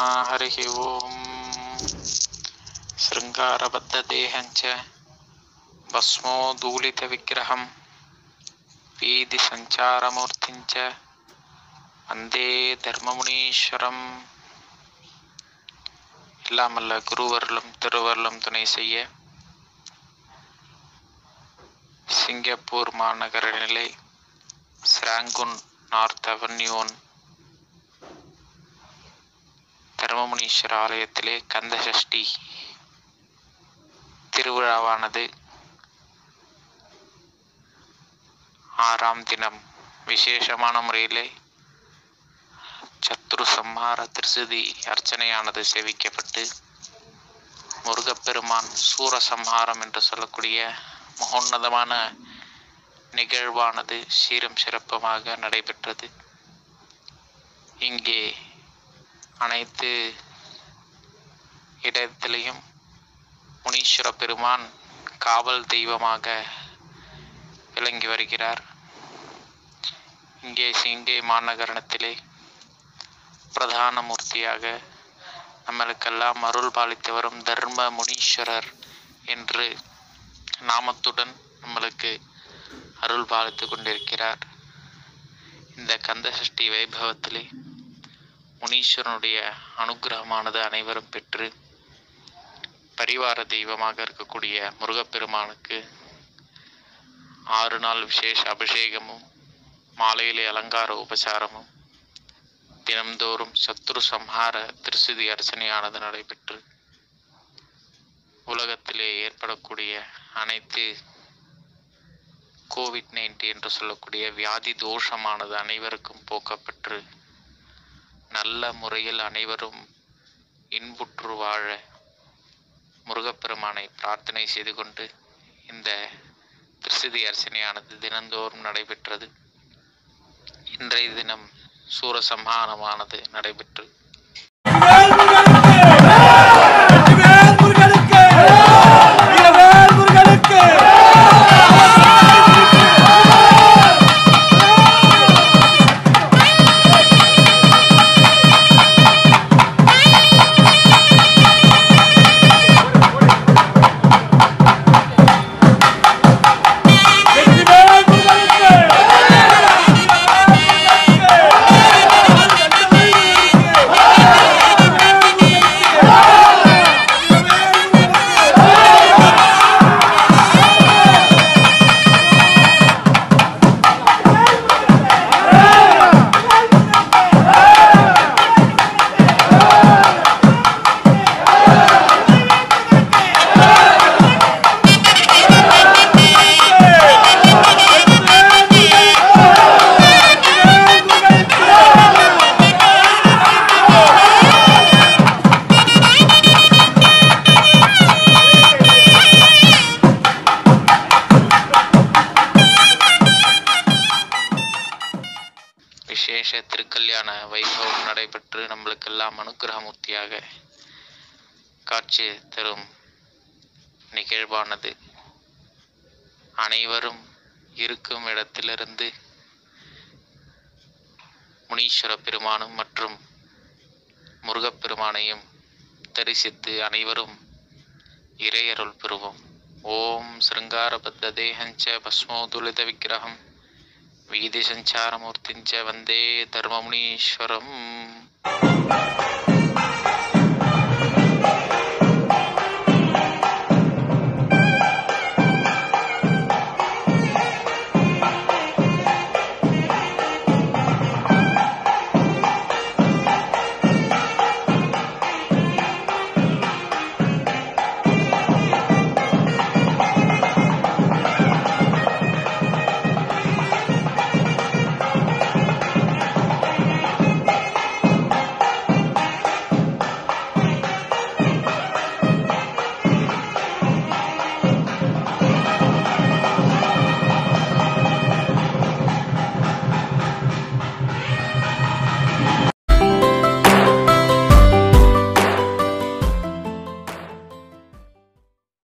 हरिः ॐ शृङ्गारबद्धदेहञ्च भस्मोदूलितविग्रहं वीधिसञ्चारमूर्तिं च வந்தே தர்மமுனீஸ்வரம் இல்லாமல்ல குருவர்களும் திருவர்களும் துணை செய்ய சிங்கப்பூர் மாநகர நிலை ஸ்ராங்குன் நார்த் அவென்யூன் தர்மமுனீஸ்வர ஆலயத்திலே கந்தசஷ்டி திருவிழாவானது ஆறாம் தினம் விசேஷமான முறையிலே சத்ரு சம்ஹார திருசுதி அர்ச்சனையானது சேவிக்கப்பட்டு முருகப்பெருமான் சூரசம்ஹாரம் என்று சொல்லக்கூடிய மகோன்னதமான நிகழ்வானது சீரம் சிறப்பமாக நடைபெற்றது இங்கே அனைத்து இடத்திலையும் முனீஸ்வர பெருமான் காவல் தெய்வமாக விளங்கி வருகிறார் இங்கே சிங்கை மாநகரணத்திலே பிரதான மூர்த்தியாக நம்மளுக்கெல்லாம் அருள் பாலித்து வரும் தர்ம முனீஸ்வரர் என்று நாமத்துடன் நம்மளுக்கு அருள் பாலித்து கொண்டிருக்கிறார் இந்த கந்தசஷ்டி வைபவத்திலே முனீஸ்வரனுடைய அனுகிரகமானது அனைவரும் பெற்று பரிவார தெய்வமாக இருக்கக்கூடிய முருகப்பெருமானுக்கு ஆறு நாள் விசேஷ அபிஷேகமும் மாலையிலே அலங்கார உபசாரமும் தினம்தோறும் சத்ரு சம்ஹார திருசுதி அர்ச்சனையானது நடைபெற்று உலகத்திலே ஏற்படக்கூடிய அனைத்து கோவிட் நைன்டி என்று சொல்லக்கூடிய வியாதி தோஷமானது அனைவருக்கும் போக்கப்பட்டு நல்ல முறையில் அனைவரும் இன்புற்று வாழ முருகப்பெருமானை பிரார்த்தனை செய்து கொண்டு இந்த திருசுதி அர்ச்சனையானது தினந்தோறும் நடைபெற்றது இன்றைய தினம் சூரசம்ஹானமானது நடைபெற்று வேல் முருகனுக்கு வேல் முருகனுக்கு வெற்றிவேல் முருகனுக்கு விசேஷ திருக்கல்யாண வைபவம் நடைபெற்று நம்மளுக்கெல்லாம் அனுக்கிரகமூர்த்தியாக காட்சி தரும் நிகழ்வானது அனைவரும் இருக்கும் இடத்திலிருந்து முனீஸ்வர பெருமானும் மற்றும் முருகப்பெருமானையும் தரிசித்து அனைவரும் இறையருள் பெறுவோம் ஓம் சிருங்காரபத்த தேகஞ்ச பஸ்மோதுலித விக்கிரகம் வீதி சஞ்சாரமூர்த்திஞ்ச வந்தே தர்மமுனீஸ்வரம்